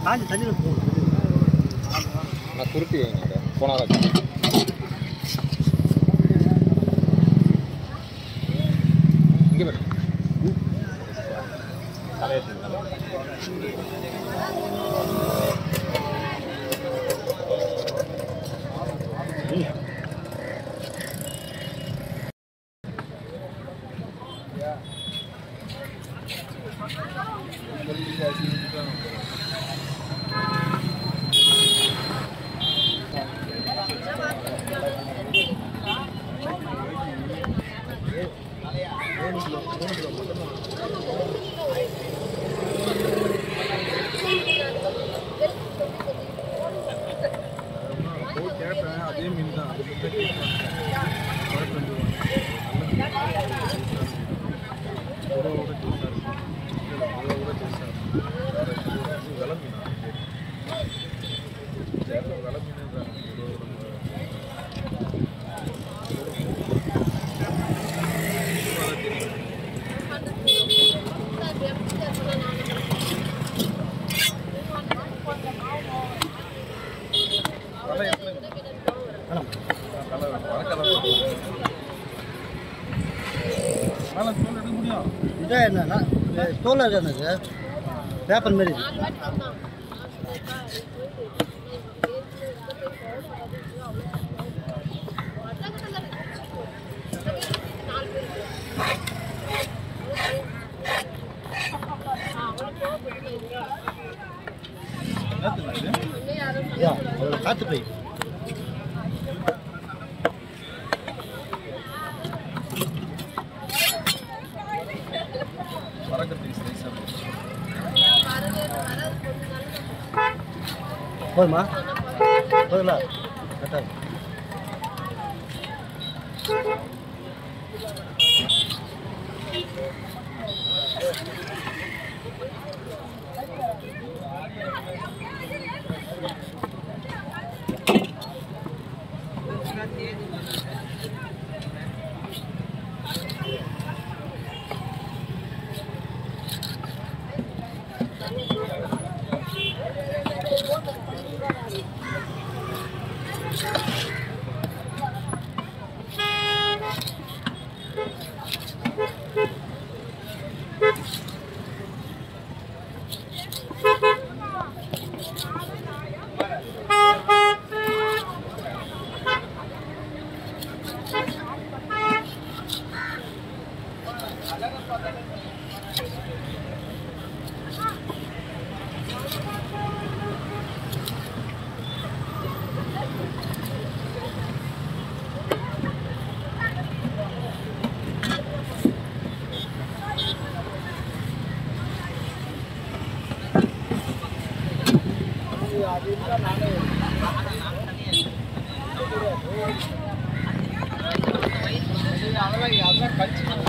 காஞ்சி தண்ணியில் போகும் நான் சுருட்டி வைங்க போனாலும் இங்கே பாரு தலையத்துக்கு கேட்டேன் அதே மீன் தான் அது மட்டும் கேட்டேன் குறைச்சு வந்துருவாங்க நல்ல மீன் கூட கூட டேஸ்டாக இருக்கும் கூட கூட டேஸ்டாக இருக்கும் வில மீனா சேலம் வில மீன் விலை எவ்வளோ வேணாம் கலர் வடக்கலர் மேலே தோல் எடுக்க முடியும் இதே என்னன்னா தோல் என்னது பேப்பர் மாரி இது. என்னத்துக்கு இது ஐயா அதோட காற்று பை வரக்கட்டி சைஸாக போதுமா போதுங்களா கரெக்டாக அதெல்லாம் அதெல்லாம் கழிச்சு